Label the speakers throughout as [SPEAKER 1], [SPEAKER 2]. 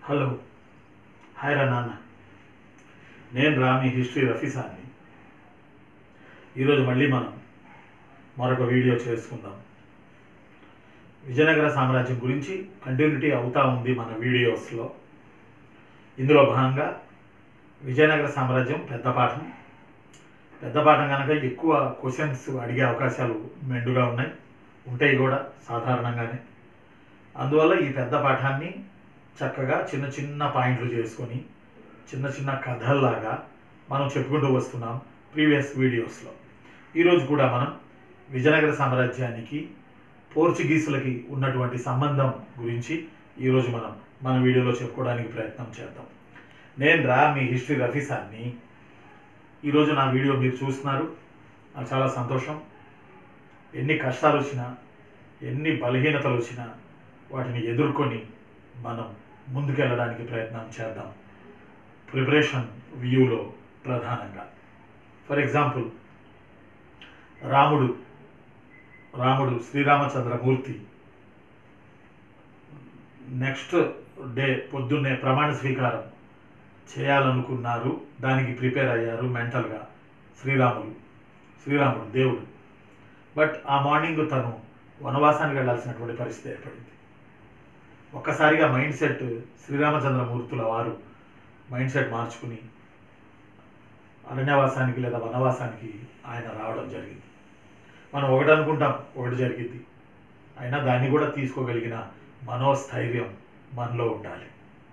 [SPEAKER 1] Hello hi రా నాన్న నేను రా మీ హిస్టరీ రఫీసాన్ని ఈరోజు మళ్ళీ మనం మరొక వీడియో చేసుకుందాం విజయనగర సామ్రాజ్యం గురించి కంటిన్యూటీ అవుతా ఉంది మన వీడియోస్లో ఇందులో భాగంగా విజయనగర సామ్రాజ్యం పెద్ద పాఠం పెద్ద పాఠం కనుక ఎక్కువ క్వశ్చన్స్ అడిగే అవకాశాలు మెండుగా ఉన్నాయి ఉంటాయి కూడా సాధారణంగానే అందువల్ల ఈ పెద్ద పాఠాన్ని చక్కగా చిన్న చిన్న పాయింట్లు చేసుకొని చిన్న చిన్న కథల్లాగా మనం చెప్పుకుంటూ వస్తున్నాం ప్రీవియస్ వీడియోస్లో ఈరోజు కూడా మనం విజయనగర సామ్రాజ్యానికి పోర్చుగీసులకి ఉన్నటువంటి సంబంధం గురించి ఈరోజు మనం మన వీడియోలో చెప్పుకోవడానికి ప్రయత్నం చేద్దాం నేను రా మీ హిస్టరీ రఫీసాన్ని ఈరోజు నా వీడియో మీరు చూస్తున్నారు నాకు చాలా సంతోషం ఎన్ని కష్టాలు వచ్చినా ఎన్ని బలహీనతలు వచ్చినా వాటిని ఎదుర్కొని మనం ముందుకెళ్ళడానికి ప్రయత్నం చేద్దాం ప్రిపరేషన్ వ్యూలో ప్రధానంగా ఫర్ ఎగ్జాంపుల్ రాముడు రాముడు శ్రీరామచంద్రమూర్తి నెక్స్ట్ డే పొద్దున్నే ప్రమాణ స్వీకారం చేయాలనుకున్నారు దానికి ప్రిపేర్ అయ్యారు మెంటల్గా శ్రీరాములు శ్రీరాముడు దేవుడు బట్ ఆ మార్నింగ్ తను వనవాసానికి వెళ్ళాల్సినటువంటి పరిస్థితి ఏర్పడింది ఒక్కసారిగా మైండ్ సెట్ శ్రీరామచంద్రమూర్తుల వారు మైండ్ సెట్ మార్చుకుని అరణ్యవాసానికి లేదా వనవాసానికి ఆయన రావడం జరిగింది మనం ఒకటి అనుకుంటాం ఒకటి జరిగింది అయినా దాన్ని కూడా తీసుకోగలిగిన మనోస్థైర్యం మనలో ఉండాలి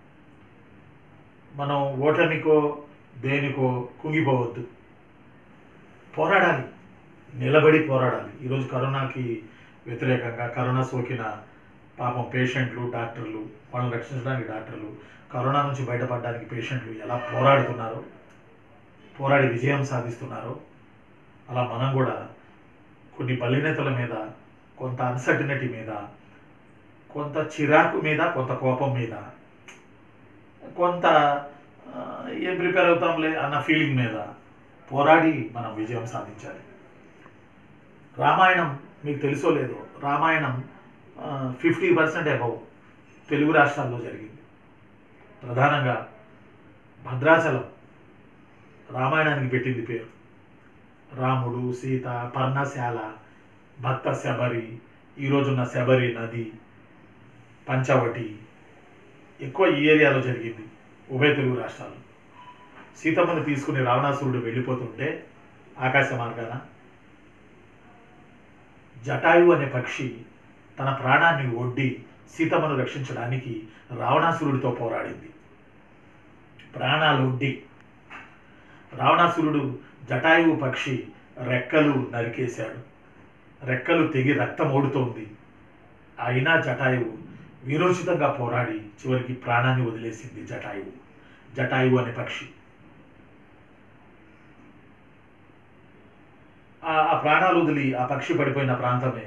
[SPEAKER 1] మనం ఓటమికో దేనికో కుంగిపోవద్దు పోరాడాలి నిలబడి పోరాడాలి ఈరోజు కరోనాకి వ్యతిరేకంగా కరోనా సోకిన పాపం పేషెంట్లు డాక్టర్లు వాళ్ళని రక్షించడానికి డాక్టర్లు కరోనా నుంచి బయటపడడానికి పేషెంట్లు ఎలా పోరాడుతున్నారో పోరాడి విజయం సాధిస్తున్నారో అలా మనం కూడా కొన్ని బలినేతల మీద కొంత అన్సర్టినిటీ మీద కొంత చిరాకు మీద కొంత కోపం మీద కొంత ఆ, ఏం ప్రిపేర్ అవుతాంలే అన్న ఫీలింగ్ మీద పోరాడి మనం విజయం సాధించాలి రామాయణం మీకు తెలుసో లేదో Ramayanam fifty percent above Telugu రాష్ట్రాల్లో జరిగింది ప్రధానంగా భద్రాచలం రామాయణానికి పెట్టింది పేరు రాముడు సీత పర్ణశాల భక్త శబరి ఈరోజున్న శబరి నది పంచవటి ఎక్కువ ఈ ఏరియాలో జరిగింది ఉభయ తెలుగు రాష్ట్రాలు సీతమ్మను తీసుకుని రావణాసురుడు వెళ్ళిపోతుంటే ఆకాశ మార్గాన జటాయు అనే పక్షి తన ప్రాణాన్ని ఒడ్డి సీతమ్మను రక్షించడానికి రావణాసురుడితో పోరాడింది ప్రాణాలు ఒడ్డి రావణాసురుడు జటాయువు పక్షి రెక్కలు నరికేశాడు రెక్కలు తెగి రక్తం ఓడుతోంది అయినా జటాయువు వీరోచితంగా పోరాడి చివరికి ప్రాణాన్ని వదిలేసింది జటాయువు జటాయువు అనే పక్షి ఆ ఆ ప్రాణాలు వదిలి ఆ పక్షి పడిపోయిన ప్రాంతమే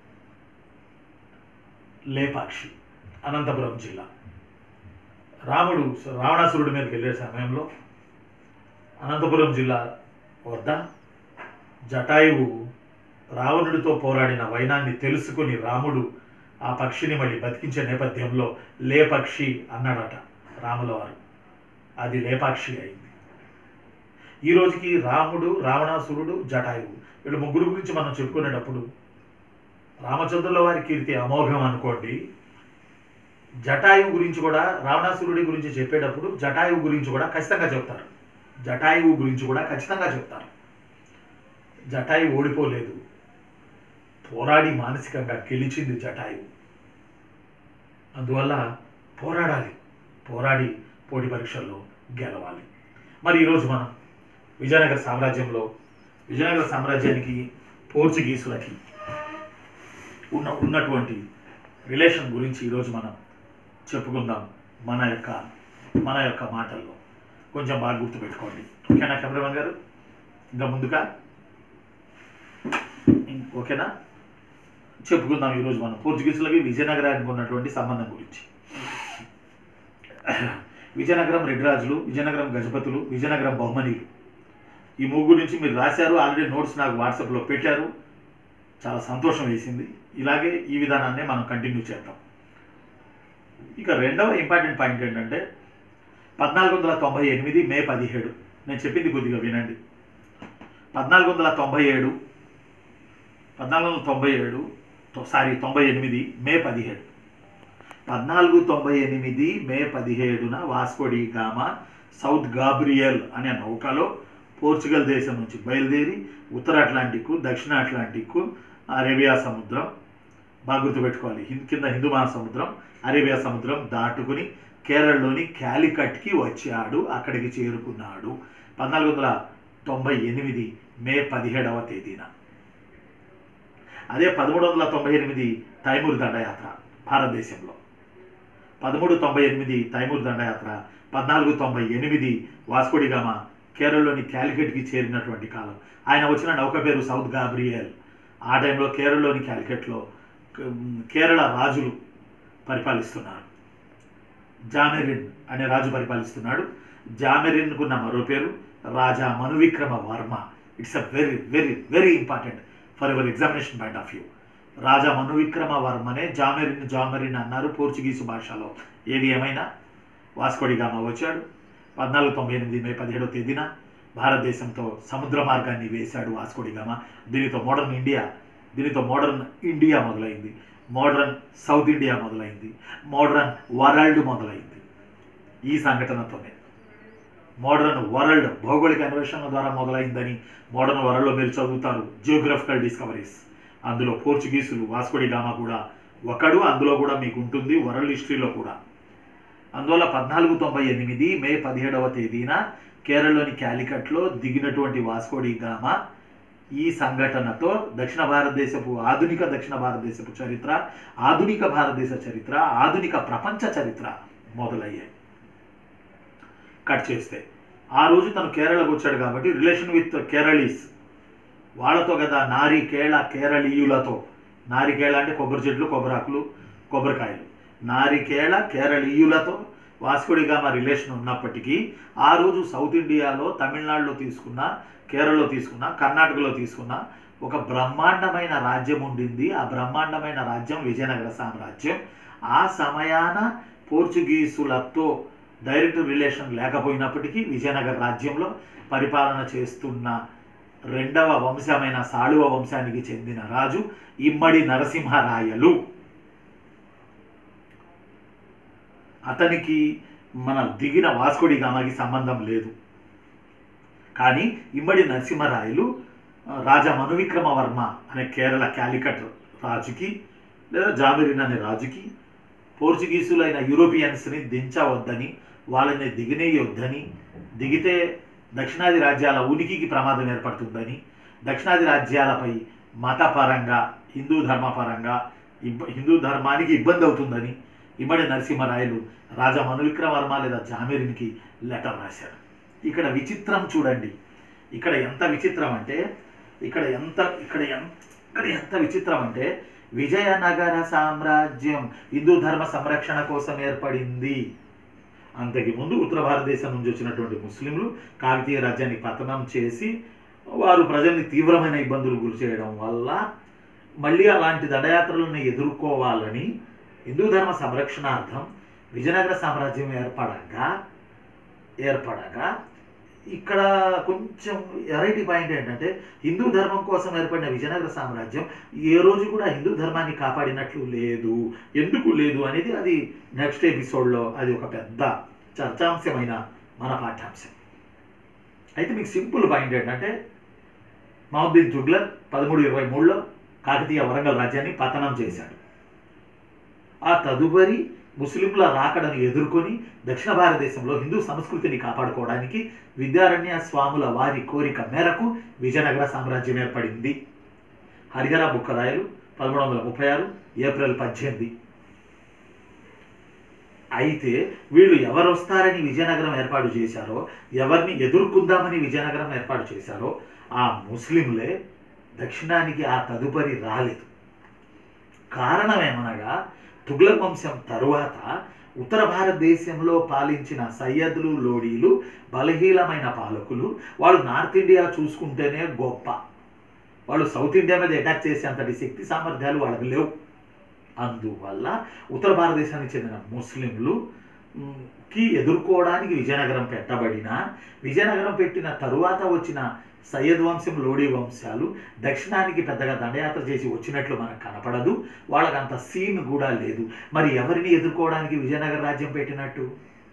[SPEAKER 1] లేపాక్షి అనంతపురం జిల్లా రాముడు రావణాసురుడి మీదకి వెళ్ళే సమయంలో అనంతపురం జిల్లా వద్ద జటాయువు రావణుడితో పోరాడిన వైనాన్ని తెలుసుకుని రాముడు ఆ పక్షిని మళ్ళీ బతికించే నేపథ్యంలో లేపక్షి అన్నాడట రాముల వారు అది లేపాక్షి అయింది ఈ రోజుకి రాముడు రావణాసురుడు జటాయువు వీళ్ళు ముగ్గురు గురించి మనం చెప్పుకునేటప్పుడు రామచంద్రుల వారి కీర్తి అమోఘం అనుకోండి జటాయువు గురించి కూడా రావణాసురుడి గురించి చెప్పేటప్పుడు జటాయువు గురించి కూడా ఖచ్చితంగా చెప్తారు జటాయువు గురించి కూడా ఖచ్చితంగా చెప్తారు జటాయువు ఓడిపోలేదు పోరాడి మానసికంగా గెలిచింది జటాయువు అందువల్ల పోరాడాలి పోరాడి పోటీ పరీక్షల్లో గెలవాలి మరి ఈరోజు మనం విజయనగర సామ్రాజ్యంలో విజయనగర సామ్రాజ్యానికి పోర్చుగీసులకి ఉన్న ఉన్నటువంటి రిలేషన్ గురించి ఈరోజు మనం చెప్పుకుందాం మన యొక్క మన యొక్క మాటల్లో కొంచెం బాగా గుర్తుపెట్టుకోండి ఓకేనా కెమెరామన్ గారు ఇంకా ముందుగా ఇం- ఓకేనా చెప్పుకుందాం ఈరోజు మనం పోర్చుగీసులకి విజయనగరానికి ఉన్నటువంటి సంబంధం గురించి విజయనగరం రెడ్డి రాజులు విజయనగరం గజపతులు విజయనగరం బహుమనీలు ఈ ముగ్గురు నుంచి మీరు రాశారు ఆల్రెడీ నోట్స్ నాకు వాట్సాప్లో పెట్టారు చాలా సంతోషం వేసింది ఇలాగే ఈ విధానాన్నే మనం కంటిన్యూ చేద్దాం ఇక రెండవ ఇంపార్టెంట్ పాయింట్ ఏంటంటే పద్నాలుగు వందల తొంభై ఎనిమిది మే పదిహేడు నేను చెప్పింది కొద్దిగా వినండి పద్నాలుగు వందల తొంభై ఏడు పద్నాలుగు వందల తొంభై ఏడు సారీ తొంభై ఎనిమిది మే పదిహేడు పద్నాలుగు తొంభై ఎనిమిది మే పదిహేడున వాస్కోడి గామా సౌత్ గాబ్రియల్ అనే నౌకలో పోర్చుగల్ దేశం నుంచి బయలుదేరి ఉత్తర అట్లాంటిక్ దక్షిణ అట్లాంటిక్ అరేబియా సముద్రం బాగా గుర్తుపెట్టుకోవాలి హింద్ కింద హిందూ మహాసముద్రం అరేబియా సముద్రం దాటుకుని కేరళలోని క్యాలికట్కి వచ్చాడు అక్కడికి చేరుకున్నాడు పద్నాలుగు వందల తొంభై ఎనిమిది మే పదిహేడవ తేదీన అదే పదమూడు వందల తొంభై ఎనిమిది తైమూర్ దండయాత్ర భారతదేశంలో పదమూడు తొంభై ఎనిమిది తైమూర్ దండయాత్ర పద్నాలుగు తొంభై ఎనిమిది వాస్కోడిగామ కేరళలోని క్యాలికట్కి చేరినటువంటి కాలం ఆయన వచ్చిన నౌక పేరు సౌత్ గాబ్రియల్ ఆ టైంలో కేరళలోని క్యాలికట్లో కేరళ రాజులు పరిపాలిస్తున్నారు జామెరిన్ అనే రాజు పరిపాలిస్తున్నాడు జామెరిన్కున్న మరో పేరు Raja Manuvikrama Varma it's a very very very important for your examination point of view Raja Manuvikrama వర్మనే జామెరిన్ జామెరిన్ అన్నారు పోర్చుగీసు భాషలో ఏది ఏమైనా వాస్కోడిగామ వచ్చాడు పద్నాలుగు తొంభై ఎనిమిది మే పదిహేడవ తేదీన భారతదేశంతో సముద్ర మార్గాన్ని వేశాడు వాస్కోడిగామ దీనితో మోడర్న్ ఇండియా దీనితో మోడర్న్ ఇండియా మొదలైంది మోడర్న్ సౌత్ ఇండియా మొదలైంది మోడర్న్ వరల్డ్ మొదలైంది ఈ సంఘటనతోనే మోడర్న్ వరల్డ్ భౌగోళిక అన్వేషణ ద్వారా మొదలైందని మోడర్న్ వరల్డ్లో మీరు చదువుతారు జియోగ్రఫికల్ డిస్కవరీస్ అందులో పోర్చుగీసులు వాస్కోడి గామా కూడా ఒకడు అందులో కూడా మీకు ఉంటుంది వరల్డ్ హిస్టరీలో కూడా అందువల్ల పద్నాలుగు తొంభై ఎనిమిది మే పదిహేడవ తేదీన కేరళలోని క్యాలికట్లో దిగినటువంటి వాస్కోడి గామా ఈ సంఘటనతో దక్షిణ భారతదేశపు ఆధునిక దక్షిణ భారతదేశపు చరిత్ర ఆధునిక భారతదేశ చరిత్ర ఆధునిక ప్రపంచ చరిత్ర మొదలయ్యాయి కట్ చేస్తే ఆ రోజు తను కేరళకు వచ్చాడు కాబట్టి రిలేషన్ విత్ కేరళీస్ వాళ్ళతో కదా నారికేళ కేరళీయులతో నారికేళ అంటే కొబ్బరి చెట్లు కొబ్బరాకులు కొబ్బరికాయలు నారికేళ కేరళీయులతో వాస్కోడిగామ రిలేషన్ ఉన్నప్పటికీ ఆ రోజు సౌత్ ఇండియాలో తమిళనాడులో తీసుకున్న కేరళలో తీసుకున్న కర్ణాటకలో తీసుకున్న ఒక బ్రహ్మాండమైన రాజ్యం ఉండింది ఆ బ్రహ్మాండమైన రాజ్యం విజయనగర సామ్రాజ్యం ఆ సమయాన పోర్చుగీసులతో డైరెక్ట్ రిలేషన్ లేకపోయినప్పటికీ విజయనగర రాజ్యంలో పరిపాలన చేస్తున్న రెండవ వంశమైన సాళువ వంశానికి చెందిన రాజు ఇమ్మడి నరసింహరాయలు అతనికి మన దిగిన వాస్కోడి గామాకి సంబంధం లేదు కానీ ఇమ్మడి నరసింహరాయలు రాజా మనువిక్రమవర్మ అనే కేరళ క్యాలికట్ రాజుకి లేదా జామిరిన్ అనే రాజుకి పోర్చుగీసులైన యూరోపియన్స్ని దించవద్దని వాళ్ళని దిగనేయొద్దని దిగితే దక్షిణాది రాజ్యాల ఉనికికి ప్రమాదం ఏర్పడుతుందని దక్షిణాది రాజ్యాలపై మతపరంగా హిందూ ధర్మపరంగా ఇబ్బ హిందూ ధర్మానికి ఇబ్బంది అవుతుందని ఇమ్మడి నరసింహరాయలు రాజా మనువిక్రమవర్మ లేదా జామీరునికి లెటర్ రాశారు ఇక్కడ విచిత్రం చూడండి ఇక్కడ ఎంత విచిత్రం అంటే ఇక్కడ ఎంత ఇక్కడ ఎంత ఇక్కడ ఎంత విచిత్రం అంటే విజయనగర సామ్రాజ్యం హిందూ ధర్మ సంరక్షణ కోసం ఏర్పడింది అంతకి ముందు ఉత్తర భారతదేశం నుంచి వచ్చినటువంటి ముస్లింలు కాకతీయ రాజ్యాన్ని పతనం చేసి వారు ప్రజల్ని తీవ్రమైన ఇబ్బందులు గురి చేయడం వల్ల మళ్ళీ అలాంటి దండయాత్రలను ఎదుర్కోవాలని హిందూ ధర్మ సంరక్షణార్థం విజయనగర సామ్రాజ్యం ఏర్పడగా ఏర్పడగా ఇక్కడ కొంచెం వెరైటీ పాయింట్ ఏంటంటే హిందూ ధర్మం కోసం ఏర్పడిన విజయనగర సామ్రాజ్యం ఏ రోజు కూడా హిందూ ధర్మాన్ని కాపాడినట్లు లేదు ఎందుకు లేదు అనేది అది నెక్స్ట్ ఎపిసోడ్లో అది ఒక పెద్ద చర్చాంశమైన మన పాఠ్యాంశం అయితే మీకు సింపుల్ పాయింట్ ఏంటంటే మహమ్మద్ తుగ్లక్ పదమూడు ఇరవై మూడులో కాకతీయ వరంగల్ రాజ్యాన్ని పతనం చేశాడు ఆ తదుపరి ముస్లింల రాకడను ఎదుర్కొని దక్షిణ భారతదేశంలో హిందూ సంస్కృతిని కాపాడుకోవడానికి విద్యారణ్య స్వాముల వారి కోరిక మేరకు విజయనగర సామ్రాజ్యం ఏర్పడింది హరిహర బుక్కరాయలు పదమూడు వందల ముప్పై ఆరు ఏప్రిల్ పద్దెనిమిది అయితే వీళ్ళు ఎవరు వస్తారని విజయనగరం ఏర్పాటు చేశారో ఎవరిని ఎదుర్కొందామని విజయనగరం ఏర్పాటు చేశారో ఆ ముస్లింలే దక్షిణానికి ఆ తదుపరి రాలేదు కారణం ఏమనగా తుగ్లక్ వంశం తరువాత ఉత్తర భారతదేశంలో పాలించిన సయ్యద్లు లోడీలు బలహీనమైన పాలకులు వాళ్ళు నార్త్ ఇండియా చూసుకుంటేనే గొప్ప వాళ్ళు సౌత్ ఇండియా మీద అటాక్ చేసేంతటి శక్తి సామర్థ్యాలు వాళ్ళకి లేవు అందువల్ల ఉత్తర భారతదేశానికి చెందిన ముస్లింలు మ్, కి ఎదుర్కోవడానికి విజయనగరం పెట్టబడిన విజయనగరం పెట్టిన తరువాత వచ్చిన సయ్యద్ వంశం లోడీ వంశాలు దక్షిణానికి పెద్దగా దండయాత్ర చేసి వచ్చినట్లు మనకు కనపడదు వాళ్ళకి అంత సీన్ కూడా లేదు మరి ఎవరిని ఎదుర్కోవడానికి విజయనగర రాజ్యం పెట్టినట్టు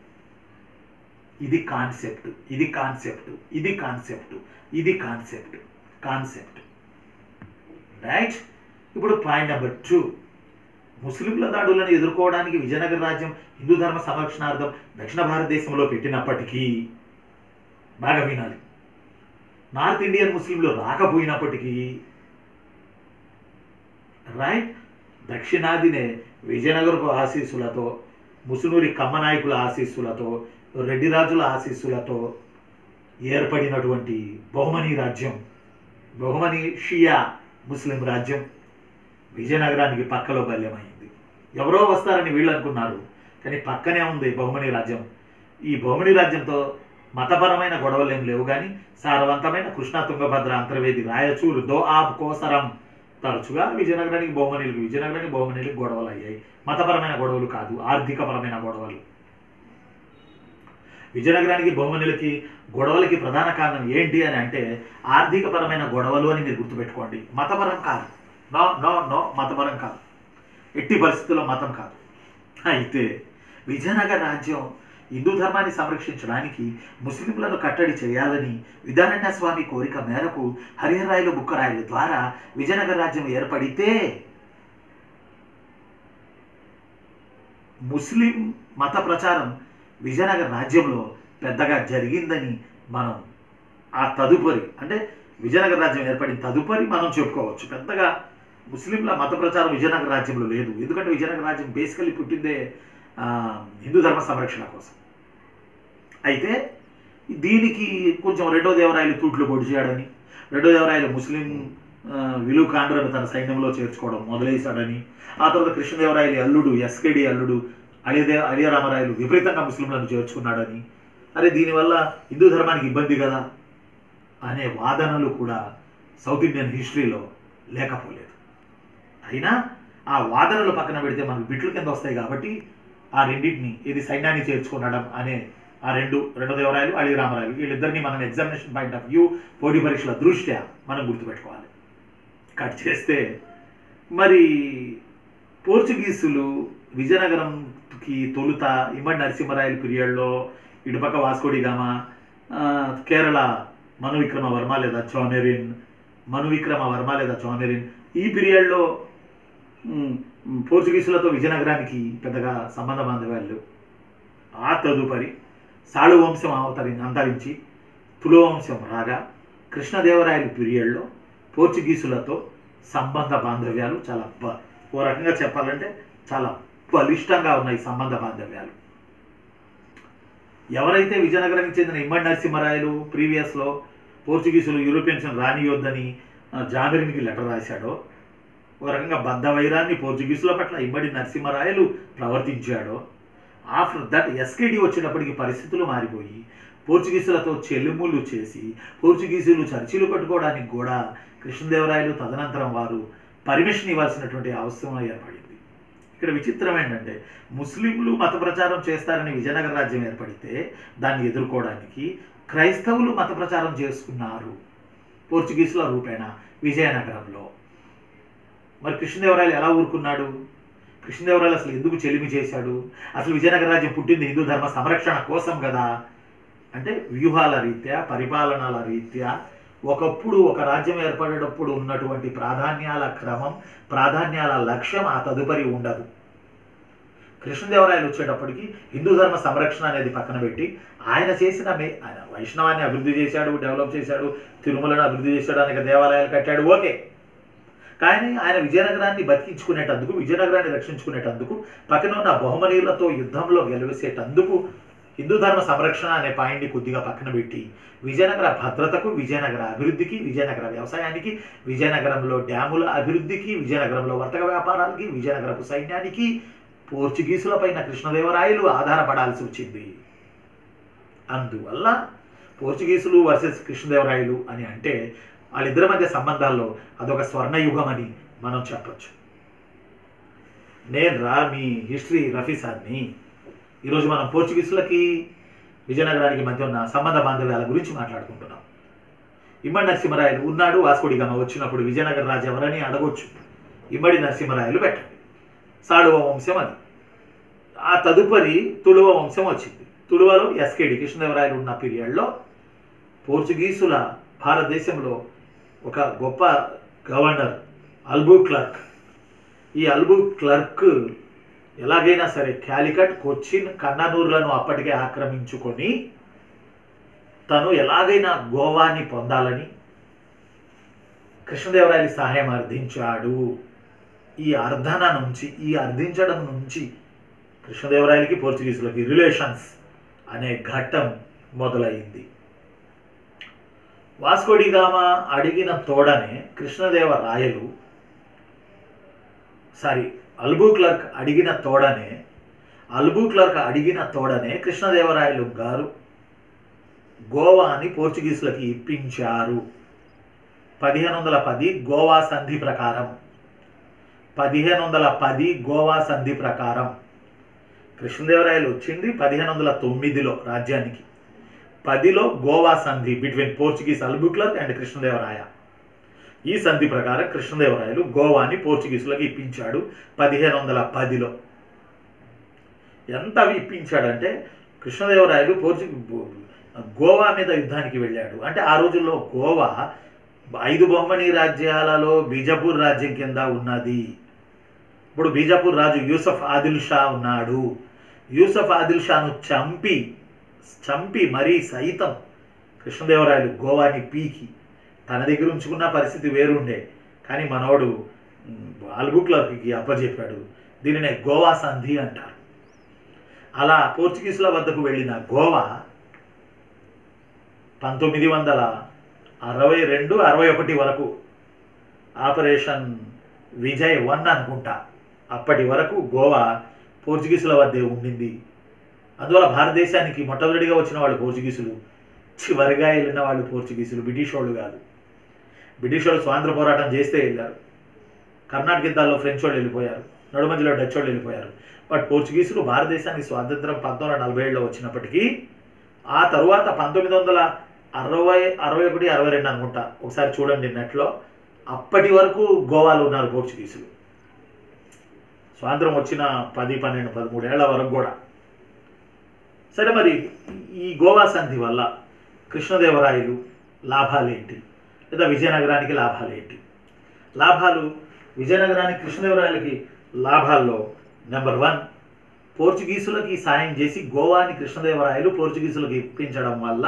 [SPEAKER 1] ఇది కాన్సెప్ట్ ఇది కాన్సెప్ట్ ఇది కాన్సెప్ట్ ఇది కాన్సెప్ట్ కాన్సెప్ట్ రైట్ ఇప్పుడు పాయింట్ నెంబర్ టూ ముస్లింల దాడులను ఎదుర్కోవడానికి విజయనగర రాజ్యం హిందూ ధర్మ సంరక్షణార్థం దక్షిణ భారతదేశంలో పెట్టినప్పటికీ బాగా వినాలి నార్త్ ఇండియన్ ముస్లింలు రాకపోయినప్పటికీ రైట్ దక్షిణాదినే విజయనగరపు ఆశీస్సులతో ముసునూరి కమ్మనాయకుల ఆశీస్సులతో రెడ్డి రాజుల ఆశీస్సులతో ఏర్పడినటువంటి బహుమనీ రాజ్యం బహుమనీ షియా ముస్లిం రాజ్యం విజయనగరానికి పక్కలో బల్యమైంది ఎవరో వస్తారని వీళ్ళు అనుకున్నారు కానీ పక్కనే ఉంది బహుమనీ రాజ్యం ఈ బహుమనీ రాజ్యంతో మతపరమైన గొడవలు ఏం లేవు కానీ సారవంతమైన కృష్ణా తుంగభద్ర అంతర్వేది రాయచూరు దో ఆబ్ కోసరం తరచుగా విజయనగరానికి బహుమనీలకు విజయనగరానికి బహుమనీలకు గొడవలు అయ్యాయి మతపరమైన గొడవలు కాదు ఆర్థికపరమైన గొడవలు విజయనగరానికి బహుమనులకి గొడవలకి ప్రధాన కారణం ఏంటి అని అంటే ఆర్థికపరమైన గొడవలు అని మీరు గుర్తుపెట్టుకోండి మతపరం కాదు నో నో నో మతపరం కాదు ఎట్టి పరిస్థితుల్లో మతం కాదు అయితే విజయనగర రాజ్యం హిందూ ధర్మాన్ని సంరక్షించడానికి ముస్లింలను కట్టడి చేయాలని విధారణ్య స్వామి కోరిక మేరకు హరిహరాయలు బుక్కరాయల ద్వారా విజయనగర రాజ్యం ఏర్పడితే ముస్లిం మత ప్రచారం విజయనగర రాజ్యంలో పెద్దగా జరిగిందని మనం ఆ తదుపరి అంటే విజయనగర రాజ్యం ఏర్పడిన తదుపరి మనం చెప్పుకోవచ్చు పెద్దగా ముస్లింల మత ప్రచారం విజయనగర రాజ్యంలో లేదు ఎందుకంటే విజయనగర రాజ్యం బేసికలీ పుట్టిందే ఆ, హిందూ ధర్మ సంరక్షణ కోసం అయితే దీనికి కొంచెం రెండో దేవరాయలు తూట్లు పొడి చేయడని రెండో దేవరాయలు ముస్లిం ఆ, విలు కాండ్రను తన సైన్యంలో చేర్చుకోవడం మొదలేశాడని ఆ తర్వాత కృష్ణదేవరాయలు అల్లుడు ఎస్కేడి అల్లుడు అలిదే అలియరామరాయలు విపరీతంగా ముస్లింలను చేర్చుకున్నాడని అరే దీనివల్ల హిందూ ధర్మానికి ఇబ్బంది కదా అనే వాదనలు కూడా సౌత్ ఇండియన్ హిస్టరీలో లేకపోలేదు అయినా ఆ వాదనలు పక్కన పెడితే మనకు బిట్లు కింద వస్తాయి కాబట్టి ఆ రెండింటిని ఇది సైన్యాన్ని చేర్చుకునడం అనే ఆ రెండు రెండో దేవరాయలు అళి రామరాయలు వీళ్ళిద్దరిని మనం ఎగ్జామినేషన్ పాయింట్ ఆఫ్ వ్యూ పోటీ పరీక్షల దృష్ట్యా మనం గుర్తుపెట్టుకోవాలి కట్ చేస్తే మరి పోర్చుగీసులు విజయనగరంకి తొలుత ఇమ్మడి నరసింహరాయల పీరియడ్లో ఇటుపక్క వాస్కోడిగామ ఆ, కేరళ మను విక్రమ వర్మ లేదా చౌనెరిన్ మను విక్రమ వర్మ లేదా చౌనెరిన్ ఈ పీరియడ్లో మ్, మ్, పోర్చుగీసులతో విజయనగరానికి పెద్దగా సంబంధ బాంధవ్యాలు లేవు. ఆ తదుపరి సాళు వంశం అవతరి అంతరించి తులో వంశం రాగా కృష్ణదేవరాయల పీరియడ్లో పోర్చుగీసులతో సంబంధ బాంధవ్యాలు చాలా బ ఓ రకంగా చెప్పాలంటే చాలా బలిష్టంగా ఉన్నాయి సంబంధ బాంధవ్యాలు ఎవరైతే విజయనగరానికి చెందిన ఇమ్మడి నరసింహరాయలు ప్రీవియస్లో పోర్చుగీసులు యూరోపియన్స్ రానియొద్దని ఆ, జామిరికి లెటర్ రాశాడో ఒక రకంగా బద్ధ వైరాన్ని పోర్చుగీసుల పట్ల ఇమ్మడి నరసింహరాయలు ప్రవర్తించాడో ఆఫ్టర్ దట్ ఎస్కేడి వచ్చినప్పటికి పరిస్థితులు మారిపోయి పోర్చుగీసులతో చెల్లుముళ్ళు చేసి పోర్చుగీసులు చర్చిలు కట్టుకోవడానికి కూడా కృష్ణదేవరాయలు తదనంతరం వారు పర్మిషన్ ఇవ్వాల్సినటువంటి అవసరం ఏర్పడింది ఇక్కడ విచిత్రం ఏంటంటే ముస్లింలు మత ప్రచారం చేస్తారని విజయనగర రాజ్యం ఏర్పడితే దాన్ని ఎదుర్కోవడానికి క్రైస్తవులు మత ప్రచారం చేసుకున్నారు పోర్చుగీసుల రూపేణ విజయనగరంలో మరి కృష్ణదేవరాయలు ఎలా ఊరుకున్నాడు కృష్ణదేవరాయలు అసలు ఎందుకు చెలిమి చేశాడు అసలు విజయనగర రాజ్యం పుట్టింది హిందూ ధర్మ సంరక్షణ కోసం కదా అంటే వ్యూహాల రీత్యా పరిపాలనల రీత్యా ఒకప్పుడు ఒక రాజ్యం ఏర్పడేటప్పుడు ఉన్నటువంటి ప్రాధాన్యాల క్రమం ప్రాధాన్యాల లక్ష్యం ఆ తదుపరి ఉండదు కృష్ణదేవరాయలు వచ్చేటప్పటికి హిందూ ధర్మ సంరక్షణ అనేది పక్కన పెట్టి ఆయన చేసిన మే ఆయన వైష్ణవాన్ని అభివృద్ధి చేశాడు డెవలప్ చేశాడు తిరుమలను అభివృద్ధి చేశాడు అనేక దేవాలయాలు కట్టాడు ఓకే కానీ ఆయన విజయనగరాన్ని బతికించుకునేటందుకు విజయనగరాన్ని రక్షించుకునేటందుకు పక్కన ఉన్న బహుమనీయులతో యుద్ధంలో గెలివేసేటందుకు హిందూ ధర్మ సంరక్షణ అనే పాయింట్ని కొద్దిగా పక్కన పెట్టి విజయనగర భద్రతకు విజయనగర అభివృద్ధికి విజయనగర వ్యవసాయానికి విజయనగరంలో డ్యాముల అభివృద్ధికి విజయనగరంలో వర్తక వ్యాపారాలకి విజయనగరపు సైన్యానికి పోర్చుగీసుల పైన కృష్ణదేవరాయలు ఆధారపడాల్సి వచ్చింది అందువల్ల పోర్చుగీసులు వర్సెస్ కృష్ణదేవరాయలు అని అంటే వాళ్ళిద్దరి మధ్య సంబంధాల్లో అదొక స్వర్ణయుగం అని మనం చెప్పొచ్చు నేను రా మీ హిస్టరీ రఫీ సార్ని ఈరోజు మనం పోర్చుగీసులకి విజయనగరానికి మధ్య ఉన్న సంబంధ బాంధవ్యాల గురించి మాట్లాడుకుంటున్నాం ఇమ్మడి నరసింహరాయలు ఉన్నాడు వాస్కోడిగామ వచ్చినప్పుడు విజయనగర రాజు ఎవరని అడగొచ్చు ఇమ్మడి నరసింహరాయలు పెట్టండి సాడువ వంశం అది ఆ తదుపరి తుಳುవ వంశం వచ్చింది తుಳುవలో ఎస్కేడి కృష్ణదేవరాయలు ఉన్న పీరియడ్లో పోర్చుగీసుల భారతదేశంలో ఒక గొప్ప గవర్నర్ అల్బూ క్లర్క్ ఈ అల్బూ క్లర్క్ ఎలాగైనా సరే క్యాలికట్ కొచ్చిన్ కన్ననూరులను అప్పటికే ఆక్రమించుకొని తను ఎలాగైనా గోవాని పొందాలని కృష్ణదేవరాయలు సహాయం అర్థించాడు ఈ అర్థన నుంచి ఈ అర్థించడం నుంచి కృష్ణదేవరాయలకి పోర్చుగీసులకి రిలేషన్స్ అనే ఘట్టం మొదలైంది వాస్కోడిగామ అడిగిన తోడనే కృష్ణదేవరాయలు సారీ అల్బూ క్లర్క్ అడిగిన తోడనే అల్బూ క్లర్క్ అడిగిన తోడనే కృష్ణదేవరాయలు గారు గోవాని పోర్చుగీసులకి ఇప్పించారు పదిహేను వందల పది గోవా సంధి ప్రకారం పదిహేను వందల పది గోవా సంధి ప్రకారం కృష్ణదేవరాయలు వచ్చింది పదిహేను వందల తొమ్మిదిలో రాజ్యానికి పదిలో గోవా సంధి between Portuguese Albuquerque and Krishnadevaraya ఈ సంధి ప్రకారం కృష్ణదేవరాయలు గోవాని పోర్చుగీసులకు ఇప్పించాడు పదిహేను వందల పదిలో ఎంత అవి ఇప్పించాడంటే కృష్ణదేవరాయలు పోర్చు గోవా మీద యుద్ధానికి వెళ్ళాడు అంటే ఆ రోజుల్లో గోవా ఐదు బహుమని రాజ్యాలలో బీజాపూర్ రాజ్యం కింద ఉన్నది ఇప్పుడు బీజాపూర్ రాజు యూసఫ్ ఆదిల్ షా ఉన్నాడు యూసఫ్ ఆదిల్ షాను చంపి చంపి మరీ సైతం కృష్ణదేవరాయలు గోవాని పీకి తన దగ్గర ఉంచుకున్న పరిస్థితి వేరుండే కానీ మనోడు ఆల్బుక్లర్కి అప్పచెప్పాడు దీనినే గోవా సంధి అంటారు అలా పోర్చుగీసుల వద్దకు వెళ్ళిన గోవా పంతొమ్మిది వందల అరవై రెండు అరవై ఒకటి వరకు ఆపరేషన్ విజయ్ వన్ అనుకుంటా అప్పటి వరకు గోవా పోర్చుగీసుల వద్దే ఉండింది అందువల్ల భారతదేశానికి మొట్టమొదటిగా వచ్చిన వాళ్ళు పోర్చుగీసులు చివరిగా వెళ్ళిన వాళ్ళు పోర్చుగీసులు బ్రిటిష్ వాళ్ళు కాదు బ్రిటిష్ వాళ్ళు స్వాతంత్ర పోరాటం చేస్తే వెళ్ళారు కర్ణాటక యుద్ధాల్లో ఫ్రెంచ్ వాళ్ళు వెళ్ళిపోయారు నడుమధ్యలో డచ్ వాళ్ళు వెళ్ళిపోయారు బట్ పోర్చుగీసులు భారతదేశానికి స్వాతంత్రం పంతొమ్మిది వందల నలభై ఏడులో వచ్చినప్పటికీ ఆ తరువాత పంతొమ్మిది వందల అరవై అరవై ఒకటి అరవై రెండు అనుకుంటా ఒకసారి చూడండి నెట్లో అప్పటి వరకు గోవాలో ఉన్నారు పోర్చుగీసులు స్వాతంత్రం వచ్చిన పది పన్నెండు పదమూడేళ్ల వరకు కూడా సరే మరి ఈ గోవా సంధి వల్ల కృష్ణదేవరాయలు లాభాలేంటి లేదా విజయనగరానికి లాభాలేంటి లాభాలు విజయనగరానికి కృష్ణదేవరాయలకి లాభాల్లో నెంబర్ వన్ పోర్చుగీసులకి సాయం చేసి గోవాని కృష్ణదేవరాయలు పోర్చుగీసులకు ఇప్పించడం వల్ల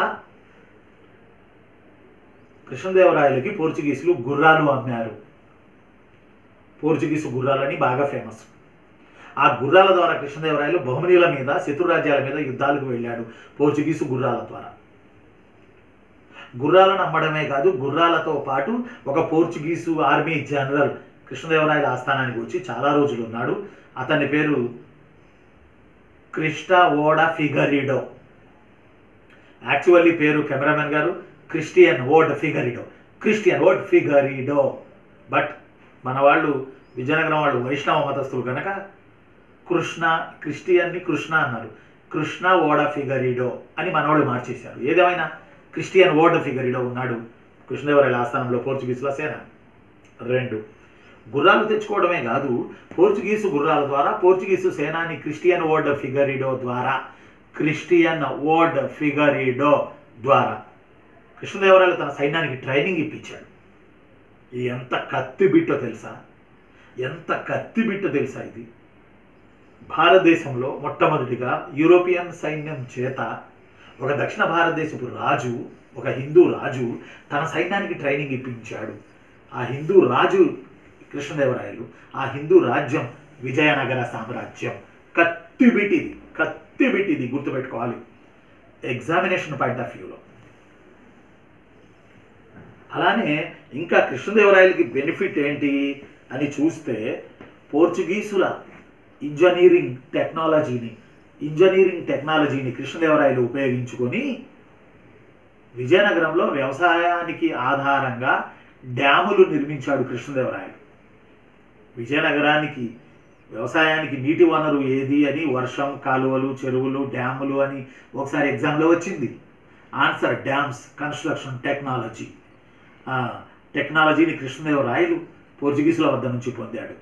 [SPEAKER 1] కృష్ణదేవరాయలకి పోర్చుగీసులు గుర్రాలు అమ్మారు పోర్చుగీసు గుర్రాలని బాగా ఫేమస్ ఆ గుర్రాల ద్వారా కృష్ణదేవరాయలు బహుమనీల మీద శత్రురాజ్యాల మీద యుద్ధాలకు వెళ్ళాడు పోర్చుగీసు గుర్రాల ద్వారా గుర్రాలను అమ్మడమే కాదు గుర్రాలతో పాటు ఒక పోర్చుగీసు ఆర్మీ జనరల్ కృష్ణదేవరాయల ఆస్థానానికి వచ్చి చాలా రోజులు ఉన్నాడు అతని పేరు క్రిస్టా ఓడా ఫిగరిడో యాక్చువల్లీ పేరు కెమెరామెన్ గారు క్రిస్టియన్ ఓడ్ ఫిగరిడో క్రిస్టియన్ ఓడ్ ఫిగరిడో బట్ మన వాళ్ళు విజయనగరం వాళ్ళు వైష్ణవ మతస్థులు కనుక కృష్ణ క్రిస్టియన్ని కృష్ణ అన్నారు కృష్ణ ఓడ ఫిగరిడో అని మనవాళ్ళు మార్చేశారు ఏదేమైనా క్రిస్టియన్ ఓడ ఫిగరిడో ఉన్నాడు కృష్ణదేవరాయల ఆస్థానంలో పోర్చుగీసుల సేన రెండు గుర్రాలు తెచ్చుకోవడమే కాదు పోర్చుగీసు గుర్రాల ద్వారా పోర్చుగీసు సేనాని క్రిస్టియన్ ఓడ్ ఫిగరిడో ద్వారా క్రిస్టియన్ ఓడ్ ఫిగరిడో ద్వారా కృష్ణదేవరాయలు తన సైన్యానికి ట్రైనింగ్ ఇప్పించాడు ఇది ఎంత కత్తి బిట్టో తెలుసా ఎంత కత్తి బిట్టో తెలుసా ఇది భారతదేశంలో మొట్టమొదటిగా యూరోపియన్ సైన్యం చేత ఒక దక్షిణ భారతదేశపు రాజు ఒక హిందూ రాజు తన సైన్యానికి ట్రైనింగ్ ఇప్పించాడు ఆ హిందూ రాజు కృష్ణదేవరాయలు ఆ హిందూ రాజ్యం విజయనగర సామ్రాజ్యం కత్తి బిట్టిది కత్తి బిట్టిది గుర్తుపెట్టుకోవాలి ఎగ్జామినేషన్ పాయింట్ ఆఫ్ వ్యూలో అలానే ఇంకా కృష్ణదేవరాయలకి బెనిఫిట్ ఏంటి అని చూస్తే పోర్చుగీసుల ఇంజనీరింగ్ టెక్నాలజీని ఇంజనీరింగ్ టెక్నాలజీని కృష్ణదేవరాయలు ఉపయోగించుకొని విజయనగరంలో వ్యవసాయానికి ఆధారంగా డ్యాములు నిర్మించాడు కృష్ణదేవరాయలు విజయనగరానికి వ్యవసాయానికి నీటి వనరు ఏది అని వర్షం కాలువలు చెరువులు డ్యాములు అని ఒకసారి ఎగ్జామ్లో వచ్చింది ఆన్సర్ డ్యామ్స్ కన్స్ట్రక్షన్ టెక్నాలజీ ఆ, టెక్నాలజీని కృష్ణదేవరాయలు పోర్చుగీసుల వద్ద నుంచి పొందాడు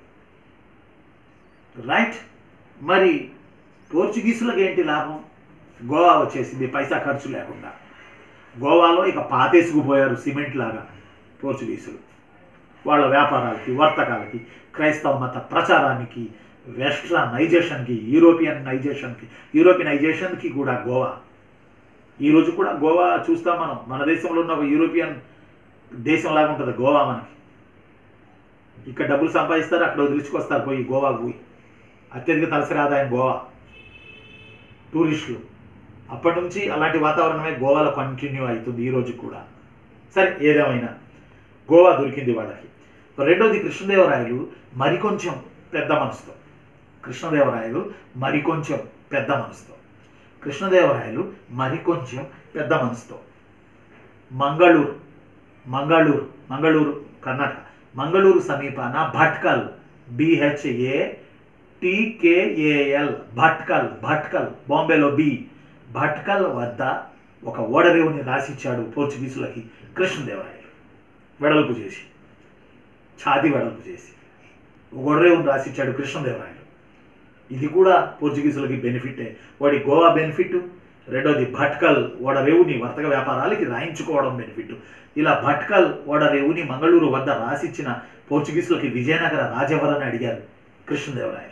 [SPEAKER 1] రైట్ మరి పోర్చుగీసులకు ఏంటి లాభం గోవా వచ్చేసింది పైసా ఖర్చు లేకుండా గోవాలో ఇక పాతేసుకుపోయారు సిమెంట్ లాగా పోర్చుగీసులు వాళ్ళ వ్యాపారాలకి వర్తకాలకి క్రైస్తవ మత ప్రచారానికి వెస్ట్రనైజేషన్కి యూరోపియనైజేషన్కి యూరోపియనైజేషన్కి కూడా గోవా ఈరోజు కూడా గోవా చూస్తాం మనం మన దేశంలో ఉన్న ఒక యూరోపియన్ దేశం లాగా ఉంటుంది గోవా మనకి ఇక్కడ డబ్బులు సంపాదిస్తారు అక్కడ వదిలించుకొస్తారు పోయి గోవాకు పోయి అత్యధిక తలసరి ఆదాయం గోవా టూరిస్టులు అప్పటి నుంచి అలాంటి వాతావరణమే గోవాలో కంటిన్యూ అవుతుంది ఈ రోజు కూడా సరే ఏదేమైనా గోవా దొరికింది వాళ్ళకి రెండోది కృష్ణదేవరాయలు మరికొంచెం పెద్ద మనసుతో కృష్ణదేవరాయలు మరికొంచెం పెద్ద మనసుతో కృష్ణదేవరాయలు మరికొంచెం పెద్ద మనసుతో మంగళూరు మంగళూరు మంగళూరు కర్ణాటక మంగళూరు సమీపాన భట్కల్ బిహెచ్ఏ టీకేఏఎల్ భట్కల్ భట్కల్ బాంబేలో బి భట్కల్ వద్ద ఒక ఓడరేవుని రాసిచ్చాడు పోర్చుగీసులకి కృష్ణదేవరాయలు వెడల్పు చేసి ఛాతి వెడల్పు చేసి ఒక ఓడరేవుని రాసిచ్చాడు కృష్ణదేవరాయలు ఇది కూడా పోర్చుగీసులకి బెనిఫిటే వాడి గోవా బెనిఫిట్ రెండోది భట్కల్ ఓడరేవుని వర్తక వ్యాపారాలకి రాయించుకోవడం బెనిఫిట్ ఇలా భట్కల్ ఓడరేవుని మంగళూరు వద్ద రాసిచ్చిన పోర్చుగీసులకి విజయనగర రాజెవరని అడిగారు కృష్ణదేవరాయలు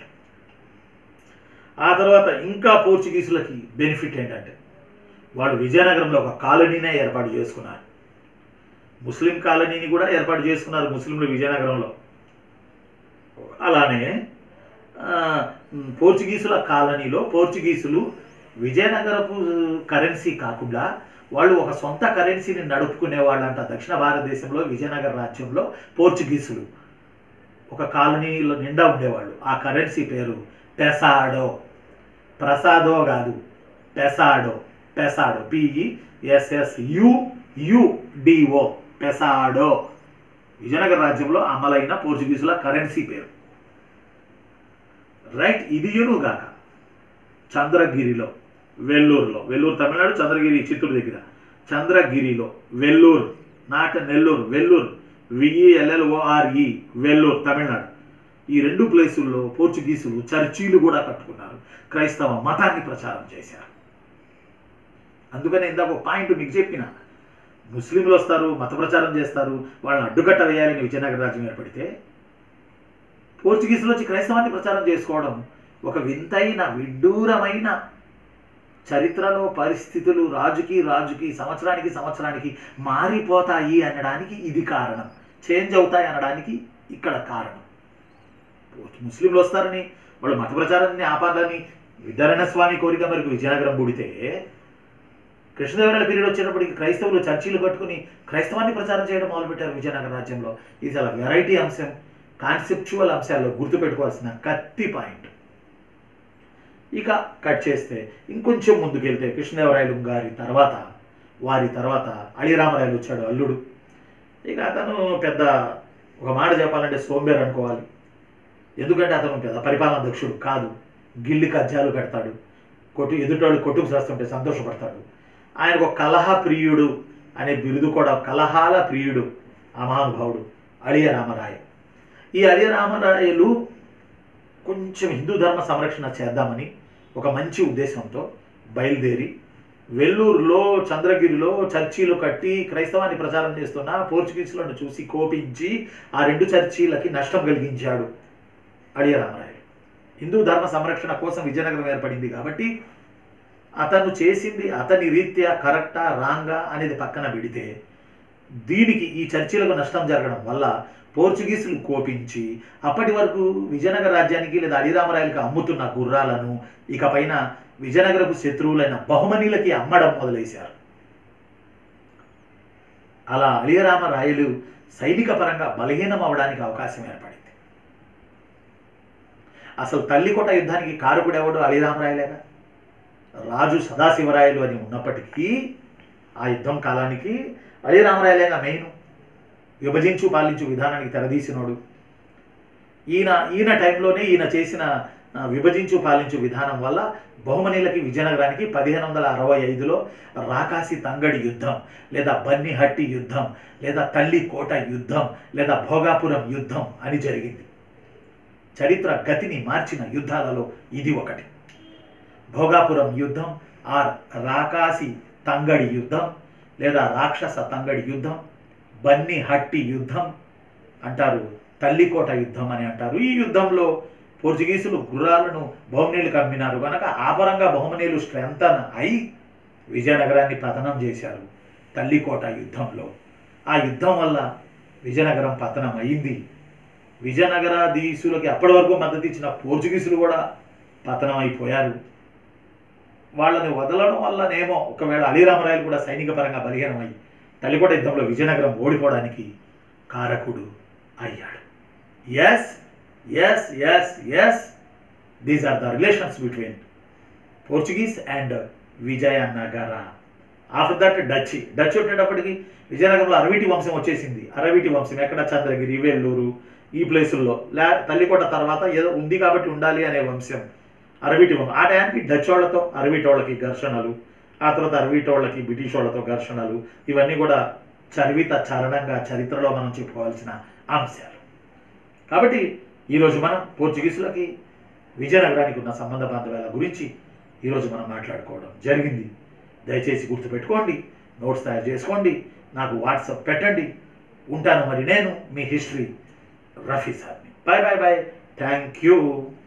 [SPEAKER 1] ఆ తర్వాత ఇంకా పోర్చుగీసులకి బెనిఫిట్ ఏంటంటే వాళ్ళు విజయనగరంలో ఒక కాలనీనే ఏర్పాటు చేసుకున్నారు ముస్లిం కాలనీని కూడా ఏర్పాటు చేసుకున్నారు ముస్లింలు విజయనగరంలో అలానే ఆ, ఉమ్, పోర్చుగీసుల కాలనీలో పోర్చుగీసులు విజయనగరపు కరెన్సీ కాకుండా వాళ్ళు ఒక సొంత కరెన్సీని నడుపుకునే వాళ్ళంట దక్షిణ భారతదేశంలో విజయనగర రాజ్యంలో పోర్చుగీసులు ఒక కాలనీలో నిండా ఉండేవాళ్ళు ఆ కరెన్సీ పేరు పెసాడో ప్రసాదో కాదు పెసాడో పెసాడో పిఈఎస్ఎస్ యు యుడిఓ పెసాడో విజయనగర రాజ్యంలో అమలైన పోర్చుగీసుల కరెన్సీ పేరు రైట్ ఇదియును గాక చంద్రగిరిలో వెల్లూరులో వెల్లూరు తమిళనాడు చంద్రగిరి చిత్తూరు దగ్గర చంద్రగిరిలో వెల్లూరు నాట నెల్లూరు వెల్లూరు విఈఎల్ఎల్ఓఆర్ఈ వెల్లూరు తమిళనాడు ఈ రెండు ప్లేసుల్లో పోర్చుగీసులు చర్చీలు కూడా కట్టుకున్నారు క్రైస్తవ మతాన్ని ప్రచారం చేశారు అందుకనే ఇందాక ఒక పాయింట్ మీకు చెప్పిన ముస్లింలు వస్తారు మత ప్రచారం చేస్తారు వాళ్ళని అడ్డుకట్ట వేయాలని విజయనగర రాజ్యం ఏర్పడితే పోర్చుగీసులు వచ్చి క్రైస్తవాన్ని ప్రచారం చేసుకోవడం ఒక వింతైన విడ్డూరమైన చరిత్రలో పరిస్థితులు రాజుకి రాజుకి సంవత్సరానికి సంవత్సరానికి మారిపోతాయి అనడానికి ఇది కారణం చేంజ్ అవుతాయి అనడానికి ఇక్కడ కారణం ముస్లింలు వస్తారని వాళ్ళు మత ప్రచారాన్ని ఆపాలని విద్యారాయణ స్వామి కోరిక మేరకు విజయనగరం పుడితే కృష్ణదేవరాయల పీరియడ్ వచ్చేటప్పటికి క్రైస్తవులు చర్చిలు కట్టుకుని క్రైస్తవాన్ని ప్రచారం చేయడం మొదలుపెట్టారు విజయనగర రాజ్యంలో ఇది చాలా వెరైటీ అంశం కాన్సెప్చువల్ అంశాల్లో గుర్తుపెట్టుకోవాల్సిన కత్తి పాయింట్ ఇక కట్ చేస్తే ఇంకొంచెం ముందుకెళ్తే కృష్ణదేవరాయలు గారి తర్వాత వారి తర్వాత అళిరామరాయలు వచ్చాడు అల్లుడు ఇక అతను పెద్ద ఒక మాట చెప్పాలంటే సోంబేర్ అనుకోవాలి ఎందుకంటే అతను పెద్ద పరిపాలన దక్షుడు కాదు గిల్లి కజ్జాలు పెడతాడు కొట్టు ఎదుటోళ్ళు కొట్టుకు చేస్తుంటే సంతోషపడతాడు ఆయనకు ఒక కలహ ప్రియుడు అనే బిరుదు కూడా కలహాల ప్రియుడు ఆ మహానుభావుడు అళియ రామరాయ ఈ అళియ రామరాయలు కొంచెం హిందూ ధర్మ సంరక్షణ చేద్దామని ఒక మంచి ఉద్దేశంతో బయలుదేరి వెల్లూరులో చంద్రగిరిలో చర్చీలు కట్టి క్రైస్తవాన్ని ప్రచారం చేస్తున్న పోర్చుగీసులను చూసి కోపించి ఆ రెండు చర్చీలకి నష్టం కలిగించాడు అడియ రామరాయలు హిందూ ధర్మ సంరక్షణ కోసం విజయనగరం ఏర్పడింది కాబట్టి అతను చేసింది అతని రీత్యా కరెక్టా రాంగా అనేది పక్కన పెడితే దీనికి ఈ చర్చిలకు నష్టం జరగడం వల్ల పోర్చుగీసులు కోపించి అప్పటి వరకు విజయనగర రాజ్యానికి లేదా అడిరామరాయలకి అమ్ముతున్న గుర్రాలను ఇక పైన విజయనగరపు శత్రువులైన బహుమనీలకి అమ్మడం మొదలేశారు అలా అలియరామరాయలు సైనిక పరంగా బలహీనం అవడానికి అవకాశం ఏర్పడింది అసలు తల్లికోట యుద్ధానికి కారకుడు ఎవడు అలిరామరాయలేగా రాజు సదాశివరాయలు అని ఉన్నప్పటికీ ఆ యుద్ధం కాలానికి అలిరామరాయలేగా మెయిన్ విభజించు పాలించు విధానానికి తెరదీసినోడు ఈయన ఈయన టైంలోనే ఈయన చేసిన ఆ, విభజించు పాలించు విధానం వల్ల బహుమనీలకి విజయనగరానికి పదిహేను వందల అరవై ఐదులో రాకాసి తంగడి యుద్ధం లేదా బన్నిహట్టి యుద్ధం లేదా తల్లి కోట యుద్ధం లేదా భోగాపురం యుద్ధం అని జరిగింది చరిత్ర గతిని మార్చిన యుద్ధాలలో ఇది ఒకటి భోగాపురం యుద్ధం ఆర్ రాకాసి తంగడి యుద్ధం లేదా రాక్షస తంగడి యుద్ధం బన్ని హట్టి యుద్ధం అంటారు తల్లికోట యుద్ధం అని అంటారు ఈ యుద్ధంలో పోర్చుగీసులు గుర్రాలను బహుమనీలకు అమ్మినారు కనుక ఆ పరంగా బహుమనీలు స్ట్రెంతన్ అయి విజయనగరాన్ని పతనం చేశారు తల్లికోట యుద్ధంలో ఆ యుద్ధం వల్ల విజయనగరం పతనం అయింది విజయనగరాధీశులకి అప్పటి వరకు మద్దతు ఇచ్చిన పోర్చుగీసులు కూడా పతనం అయిపోయారు వాళ్ళని వదలడం వల్లనేమో ఒకవేళ అలీరామరాయలు కూడా సైనిక పరంగా బలహీనమై తల్లికోట యుద్ధంలో విజయనగరం ఓడిపోవడానికి కారకుడు అయ్యాడు yes yes yes yes these are the relations between Portuguese and Vijayanagara after that Dutch Dutch వచ్చేటప్పటికి విజయనగరంలో అరవిటి వంశం వచ్చేసింది అరవిటి వంశం ఎక్కడ చంద్రగిరి వేల్లూరు ఈ ప్లేసుల్లో లే తల్లికోట తర్వాత ఏదో ఉంది కాబట్టి ఉండాలి అనే వంశం అరవిటి వంశం ఆ టైంకి డచ్ వాళ్ళతో అరవిటి వాళ్ళకి ఘర్షణలు ఆ తర్వాత అరవిటి వాళ్ళకి బ్రిటిష్ వాళ్ళతో ఘర్షణలు ఇవన్నీ కూడా చరివిత చరణంగా చరిత్రలో మనం చెప్పుకోవాల్సిన అంశాలు కాబట్టి ఈరోజు మనం పోర్చుగీసులకి విజయనగరానికి ఉన్న సంబంధ బాంధవ్యాల గురించి ఈరోజు మనం మాట్లాడుకోవడం జరిగింది దయచేసి గుర్తుపెట్టుకోండి నోట్స్ తయారు చేసుకోండి నాకు వాట్సాప్ పెట్టండి ఉంటాను మరి నేను మీ హిస్టరీ రఫీ సార్ని bye bye bye thank you